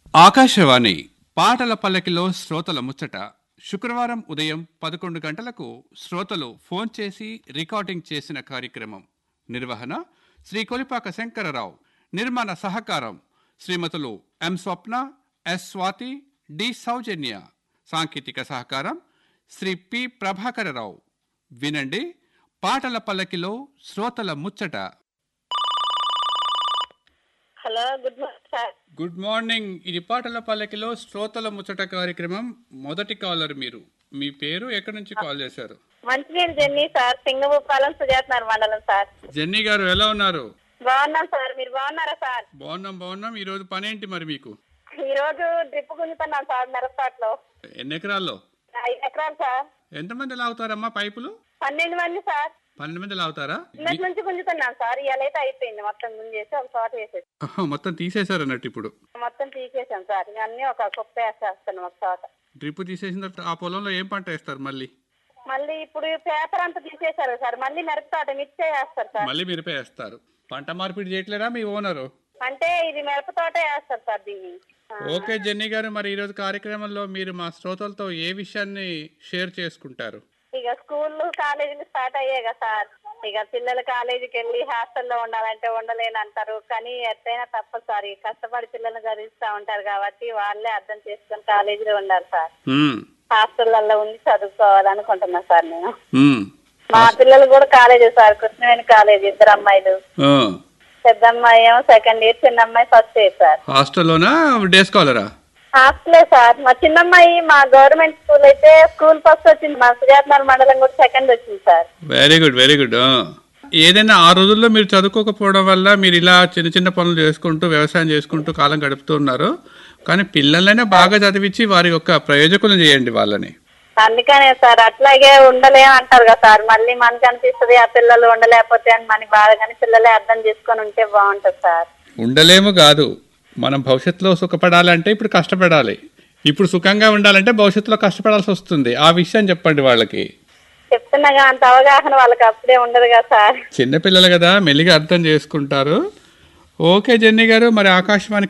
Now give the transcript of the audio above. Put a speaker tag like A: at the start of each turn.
A: ఆకాశవాణి పాటల పల్లకిలో శ్రోతల ముచ్చట శుక్రవారం ఉదయం పదకొండు గంటలకు శ్రోతలు ఫోన్ చేసి రికార్డింగ్ చేసిన కార్యక్రమం నిర్వహణ శ్రీ కొలిపాక శంకరరావు నిర్మాణ సహకారం శ్రీమతులు M Swapna S Swathi D Soujanya సాంకేతిక సహకారం శ్రీ పి ప్రభాకరరావు వినండి పాటల పల్లకిలో శ్రోతల ముచ్చట
B: hello good morning sir
A: good morning ఇది పాటల పల్లకిలో శ్రోతల ముచ్చట కార్యక్రమం మొదటి కాలర్ మీరు మీ పేరు ఎక్కడి నుంచి కాల్ చేశారు
B: మంచినీళ్ళు జెన్నీ సార్ సింగభూపాలెం సుజాతనగర్ మండలం సార్
A: జెన్నీ గారు ఎలా ఉన్నారు
B: బాగున్నాం సార్ మీరు బాగున్నారా సార్
A: బాగున్నాం బాగున్నాం ఈ రోజు పని ఏంటి మరి మీకు
B: ఈ రోజు డ్రిప్ గుంజుతున్నాం సార్ మిరపతోటలో
A: ఎన్ని ఎకరాల్లో
B: ఐదు ఎకరాలు సార్
A: ఎంతమంది లాగుతారమ్మా పైపులు
B: పన్నెండు మంది సార్
A: పన్నెండు మంది లాగుతారా
B: నిన్నటి నుంచి గుంజుతున్నాం సార్ ఇవాళ అయితే అయిపోయింది మొత్తం గుంజేసి ఒక చోట వేసేసి
A: ఆహా, మొత్తం తీసేశారు అన్నట్టు ఇప్పుడు
B: మొత్తం తీసేసాం సార్ ఇక అన్ని ఒక కుప్ప వేసేస్తున్నాం ఒక చోట
A: డ్రిప్ తీసేసిన తర్వాత ఆ పొలంలో ఏం పంట వేస్తారు మళ్ళీ
B: మళ్ళీ ఇప్పుడు ఈ పేపర్ అంతా తీసేశారు సార్ మళ్ళీ మిరపతోట మిర్చే వేస్తారు సార్
A: మళ్ళీ మిరపే వేస్తారు పంట మార్పిడి చేయట్లేరా మీ ఓనరు
B: అంటే ఇది మిరపతోట వేస్తారు సార్ దీన్ని ఆ,
A: ఓకే జెన్నీ గారు మరి ఈరోజు కార్యక్రమంలో మీరు మా శ్రోతలతో ఏ విషయాన్ని షేర్ చేసుకుంటారు
B: ఇక స్కూళ్ళు కాలేజీలు స్టార్ట్ అయ్యాయి కదా సార్ ఇక పిల్లలు కాలేజీకి వెళ్ళి హాస్టల్లో ఉండాలంటే ఉండలేని అంటారు కానీ ఎట్టయినా తప్పదు సార్ ఇక కష్టపడి పిల్లల్ని చదివిస్తూ ఉంటారు కాబట్టి వాళ్ళే అర్థం చేసుకొని కాలేజీలో ఉండాలి సార్
A: ఉమ్,
B: హాస్టల్లో ఉండి చదువుకోవాలనుకుంటున్నా సార్ నేను
A: ఉమ్,
B: మా పిల్లలు కూడా కాలేజీ సార్ కృష్ణవేణి కాలేజీ ఇద్దరు అమ్మాయిలు
A: ఆ.
B: పెద్ద అమ్మాయి ఏమో సెకండ్ ఇయర్ చిన్న అమ్మాయి ఫస్ట్ ఇయర్ సార్
A: హాస్టల్లోనా డే స్కాలరా
B: హాస్టలే సార్ మా చిన్నమ్మాయి మా గవర్నమెంట్ స్కూల్ అయితే స్కూల్ ఫస్ట్ వచ్చింది మా సుజాతనగర్ మండలం కూడా సెకండ్ వచ్చింది sir
A: very good very good ఏదైనా ఆ రోజుల్లో మీరు చదువుకోకపోవడం వల్ల మీరు ఇలా చిన్న చిన్న పనులు చేసుకుంటూ వ్యవసాయం చేసుకుంటూ కాలం గడుపుతూ ఉన్నారు కానీ పిల్లలైనా బాగా చదివించి వారి యొక్క ప్రయోజకులను చేయండి వాళ్ళని
B: అందుకనే సార్ అట్లాగే ఉండలేం అంటారు కదా సార్ మళ్ళీ మనకి అనిపిస్తుంది ఆ పిల్లలు ఉండలేకపోతే అని మనకి బాధ కానీ పిల్లలే అర్థం చేసుకొని ఉంటే బాగుంటుంది సార్
A: ఉండలేము కాదు మనం భవిష్యత్తులో సుఖపడాలంటే ఇప్పుడు కష్టపడాలి ఇప్పుడు సుఖంగా ఉండాలంటే భవిష్యత్తులో కష్టపడాల్సి వస్తుంది ఆ విషయం చెప్పండి వాళ్ళకి
B: చెప్తున్నా కానీ అంత అవగాహన వాళ్ళకి అప్పుడే ఉండదు కదా సార్
A: చిన్నపిల్లలు కదా మెల్లిగా అర్థం చేసుకుంటారు ఓకే జెన్నీ గారు మరి ఆకాశవాణి